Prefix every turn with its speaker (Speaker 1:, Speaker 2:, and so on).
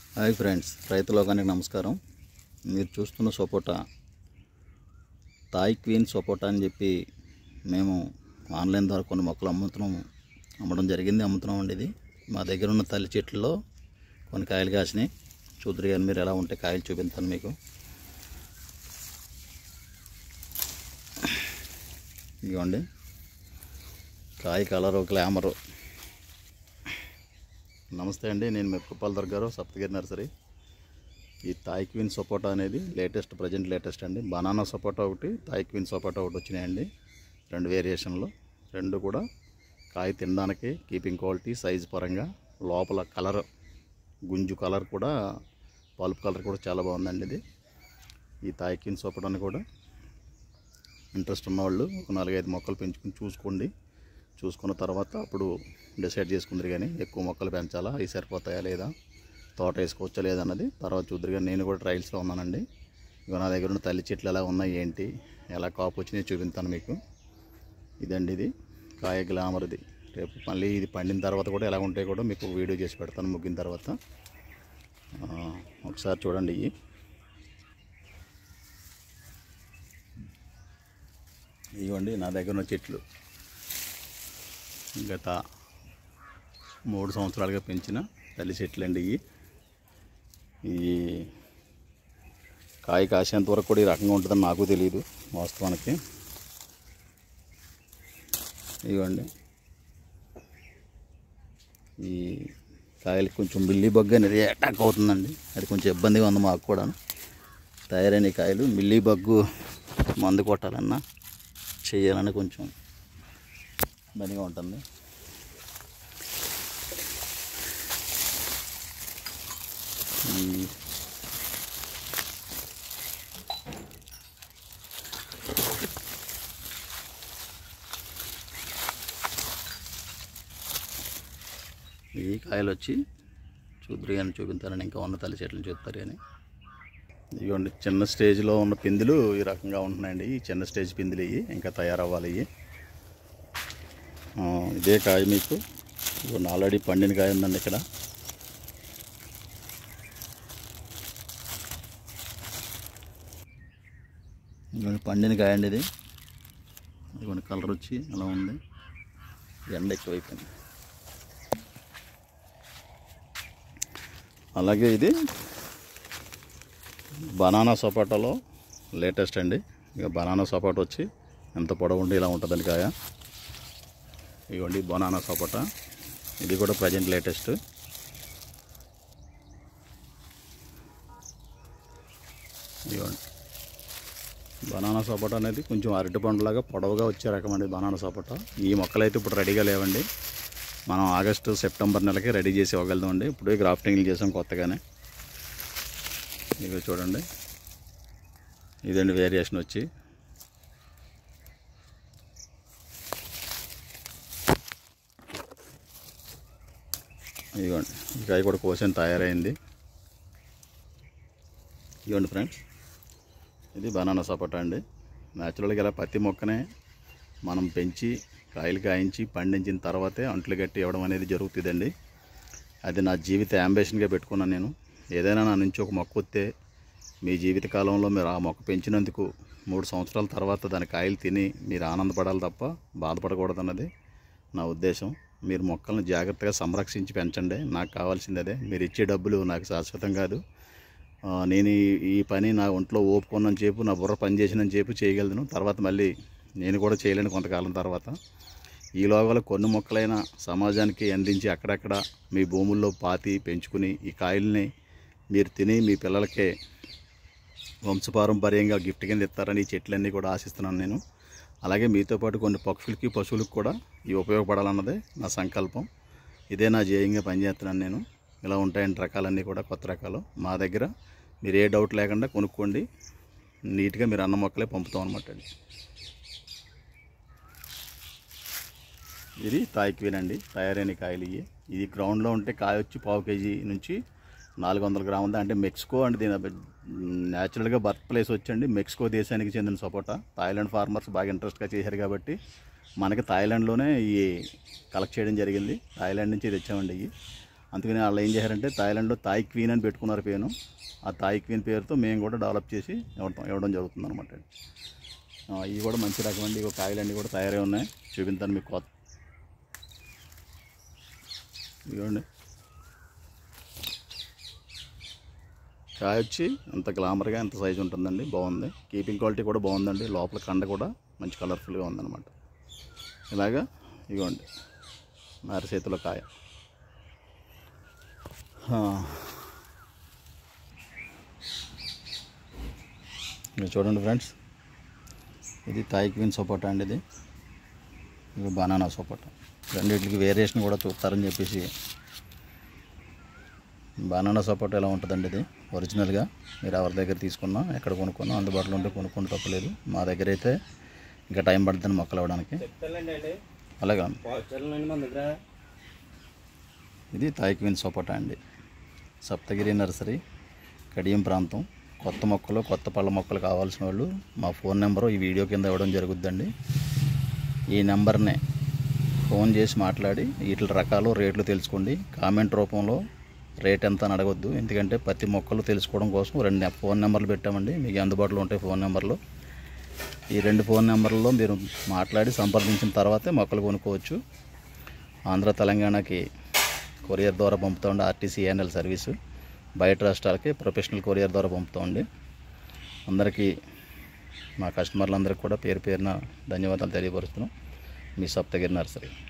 Speaker 1: Hi friends రైతు లోకానికి నమస్కారం మీరు చూస్తున్న సపోటా తాయ్ క్వీన్ సపోటా అని చెప్పి మేము ఆన్లైన్ ద్వారా కొన్ని మొక్కలు అమ్ముతున్నాం అమ్మడం జరిగింది అమ్ముతున్నాం అండి ఇది మా దగ్గర ఉన్న తల్లి చెట్లలో కొన్ని కాయలు కాసినాయి చూద్దరు కానీ మీరు ఎలా ఉంటే కాయలు చూపిస్తాను మీకు ఇదిగోండి కాయ కలరు గ్లామరు నమస్తే అండి నేను మెప్పుపల్ దర్గారు సప్తగిరి నర్సరీ ఈ తాయ్ క్వీన్ సపోటా అనేది లేటెస్ట్ ప్రజెంట్ లేటెస్ట్ అండి బనానా సపోటా ఒకటి తాయ్ క్వీన్ సపోటా ఒకటి వచ్చినాయండి రెండు వేరియేషన్లో రెండు కూడా కాయ తినడానికి కీపింగ్ క్వాలిటీ సైజ్ పరంగా లోపల కలర్ గుంజు కలర్ కూడా పల్ప్ కలర్ కూడా చాలా బాగుందండి ఇది ఈ తాయ్ క్వీన్ సపోటాని కూడా ఇంట్రెస్ట్ ఉన్నవాళ్ళు ఒక నాలుగైదు మొక్కలు పెంచుకుని చూసుకోండి చూసుకున్న తర్వాత అప్పుడు డిసైడ్ చేసుకుందరు కానీ ఎక్కువ మొక్కలు పెంచాలా అవి సరిపోతాయా లేదా తోట వేసుకోవచ్చా లేదా అన్నది తర్వాత చూద్దరు కానీ నేను కూడా ట్రయల్స్లో ఉన్నానండి ఇక నా దగ్గర ఉన్న తల్లి చెట్లు ఎలా ఉన్నాయి ఏంటి ఎలా కాపు వచ్చినాయి చూపిస్తాను మీకు ఇదండి ఇది కాయ గ్లామర్ ఇది రేపు మళ్ళీ ఇది పండిన తర్వాత కూడా ఎలా ఉంటాయి కూడా మీకు వీడియో చేసి పెడతాను ముగ్గిన తర్వాత ఆ, ఒకసారి చూడండి ఇవి ఇవ్వండి నా దగ్గర ఉన్న చెట్లు గత మూడు సంవత్సరాలుగా పెంచిన తల్లి చెట్లు అండి ఇవి ఈ కాయ కాసేంత వరకు కూడా ఈ రకంగా ఉంటుందని నాకు తెలియదు వాస్తవానికి ఇవ్వండి ఈ కాయలకి కొంచెం మిల్లీ బగ్గు అనేది అటాక్ అవుతుందండి అది కొంచెం ఇబ్బందిగా ఉంది మాకు కూడా తయారైన ఈ కాయలు మిల్లీ బగ్గు మందు కొట్టాలన్నా చేయాలని కొంచెం ఇబ్బందిగా ఉంటుంది ఈ ఈ కాయలు వచ్చి చూద్దరు కానీ చూపిస్తారని ఇంకా ఉన్న తల్లి చెట్లు చూస్తారు కానీ ఇదిగోండి చిన్న స్టేజ్లో ఉన్న పిందులు ఈ రకంగా ఉంటున్నాయండి ఈ చిన్న స్టేజ్ పిందులు ఇవి ఇంకా తయారవ్వాలి ఇవి ఆ, ఇదే కాయ మీకు ఇదిగోండి ఆల్రెడీ పండిన కాయ ఉందండి ఇక్కడ ఇదిగోండి పండిన కాయ అండి ఇది ఇదిగోండి కలర్ వచ్చి అలా ఉంది ఎండ ఎక్కువైపోయింది అలాగే ఇది బనానా సపోటాలో లేటెస్ట్ అండి ఇక బనానా సపోటా వచ్చి ఎంత పొడవు ఉండి ఇలా ఉంటుందండి కాయ ఇదిగోండి బనానా సపోటా ఇది కూడా ప్రజెంట్ లేటెస్ట్ ఇదిగోండి బనానా సపోటా అనేది కొంచెం అరటి పండులాగా పొడవుగా వచ్చే రకం అండి బనానా సపోటా ఈ మొక్కలు అయితే ఇప్పుడు రెడీగా లేవండి మనం ఆగస్టు సెప్టెంబర్ నెలకి రెడీ చేసి ఇవ్వగలుగుతామండి ఇప్పుడు గ్రాఫ్టింగ్లు చేసాం కొత్తగానే ఇవి చూడండి ఇదండి వేరియేషన్ వచ్చి ఇదిగోండి ఈ కాయ కూడా కోసిన తయారైంది ఇదిగోండి ఫ్రెండ్స్ ఇది బనానా సపోటా అండి న్యాచురల్గా ఇలా ప్రతి మొక్కనే మనం పెంచి కాయలు కాయించి పండించిన తర్వాతే అంట్లు కట్టి ఇవ్వడం అనేది జరుగుతుందండి అది నా జీవిత అంబిషన్గా పెట్టుకున్నాను నేను ఏదైనా నా నుంచి ఒక మొక్క వస్తే మీ జీవిత కాలంలో మీరు ఆ మొక్క పెంచినందుకు మూడు సంవత్సరాల తర్వాత దాని కాయలు తిని మీరు ఆనందపడాలి తప్ప బాధపడకూడదు అన్నది నా ఉద్దేశం మీరు మొక్కలను జాగ్రత్తగా సంరక్షించి పెంచండి నాకు కావాల్సింది అదే మీరు ఇచ్చే డబ్బులు నాకు శాశ్వతం కాదు ఆ, నేను ఈ- ఈ పని నా ఒంట్లో ఓపుకున్నాను చెప్పు నా బుర్ర పని చేసినని చెప్పి చేయగలను తర్వాత మళ్ళీ నేను కూడా చేయలేను కొంతకాలం తర్వాత ఈ లోగల కొన్ని మొక్కలైనా సమాజానికి అందించి అక్కడక్కడ మీ భూముల్లో పాతి పెంచుకుని ఈ కాయల్ని మీరు తిని మీ పిల్లలకే వంశపారంపర్యంగా గిఫ్ట్ కింద ఇస్తారని ఈ చెట్లన్నీ కూడా ఆశిస్తున్నాను నేను అలాగే మీతో పాటు కొన్ని పక్షులకి పశువులకు కూడా ఇవి ఉపయోగపడాలన్నదే నా సంకల్పం ఇదే నా ధ్యేయంగా పనిచేస్తున్నాను నేను ఇలా ఉంటాయండి రకాలన్నీ కూడా కొత్త రకాలు మా దగ్గర మీరు ఏ డౌట్ లేకుండా కొనుక్కోండి నీట్గా మీరు అన్న మొక్కలే పంపుతాం అనమాట అండి ఇది తాయిక్వీన్ అండి తయారైన కాయలు ఇవి ఇది గ్రౌండ్లో ఉంటే కాయ వచ్చి పావు కేజీ నుంచి నాలుగు వందల గ్రాములు అంటే మెక్సికో అండి దీని న్యాచురల్గా బర్త్ ప్లేస్ వచ్చండి మెక్సికో దేశానికి చెందిన సపోటా థాయిలాండ్ ఫార్మర్స్ బాగా ఇంట్రెస్ట్గా చేశారు కాబట్టి మనకి థాయిలాండ్లోనే ఈ కలెక్ట్ చేయడం జరిగింది థాయిలాండ్ నుంచి తెచ్చామండి ఇవి అందుకని వాళ్ళు ఏం చేశారంటే థాయిలాండ్లో థాయ్ క్వీన్ అని పెట్టుకున్నారు పేరు ఆ థాయ్ క్వీన్ పేరుతో మేము కూడా డెవలప్ చేసి ఇవ్వడం ఇవ్వడం జరుగుతుంది అనమాట ఇవి కూడా మంచి రకం అండి ఇవి కాయలన్నీ కూడా తయారై ఉన్నాయి చూపించాను మీకు కొత్త ఇవ్వండి కాయ వచ్చి ఎంత గ్లామర్గా ఎంత సైజు ఉంటుందండి బాగుంది కీపింగ్ క్వాలిటీ కూడా బాగుందండి లోపల కండ కూడా మంచి కలర్ఫుల్గా ఉందన్నమాట ఇలాగా ఇగోండి నారచేతిలో కాయ ఆ. ఇది చూడండి ఫ్రెండ్స్ ఇది థాయ్ క్వీన్ సపోటా అండి ఇది ఇది బనానా సపోటా రెండింటికి వేరియేషన్ కూడా చూస్తారని చెప్పేసి బనానా సపోటా ఎలా ఉంటుందండి ఇది ఒరిజినల్గా మీరు ఎవరి దగ్గర తీసుకున్నా ఎక్కడ కొనుక్కున్నా అందుబాటులో ఉంటే కొనుక్కొని తప్పలేదు మా దగ్గర అయితే ఇంకా టైం పడుతుంది మొక్కలు అవ్వడానికి అలాగా
Speaker 2: చెల్లండి మన దగ్గర
Speaker 1: ఇది థాయ్ క్వీన్ సపోటా అండి సప్తగిరి నర్సరీ కడియం ప్రాంతం కొత్త మొక్కలు కొత్త పళ్ళ మొక్కలు కావాల్సిన వాళ్ళు మా ఫోన్ నెంబరు ఈ వీడియో కింద ఇవ్వడం జరుగుద్దండి ఈ నెంబర్నే ఫోన్ చేసి మాట్లాడి వీటి రకాలు రేట్లు తెలుసుకోండి కామెంట్ రూపంలో రేట్ ఎంత అని అడగొద్దు ఎందుకంటే ప్రతి మొక్కలు తెలుసుకోవడం కోసం రెండు నె- ఫోన్ నెంబర్లు పెట్టామండి మీకు అందుబాటులో ఉంటాయి ఫోన్ నెంబర్లు ఈ రెండు ఫోన్ నెంబర్లలో మీరు మాట్లాడి సంప్రదించిన తర్వాతే మొక్కలు కొనుక్కోవచ్చు ఆంధ్ర తెలంగాణకి కొరియర్ ద్వారా పంపుతామండి ఆర్టీసీ ఏఎన్ఎల్ సర్వీసు బయట రాష్ట్రాలకి ప్రొఫెషనల్ కొరియర్ ద్వారా పంపుతామండి అందరికీ మా కస్టమర్లందరికీ కూడా పేరు పేరున ధన్యవాదాలు తెలియపరుస్తున్నాం మీ సప్తగిరి నర్సరీ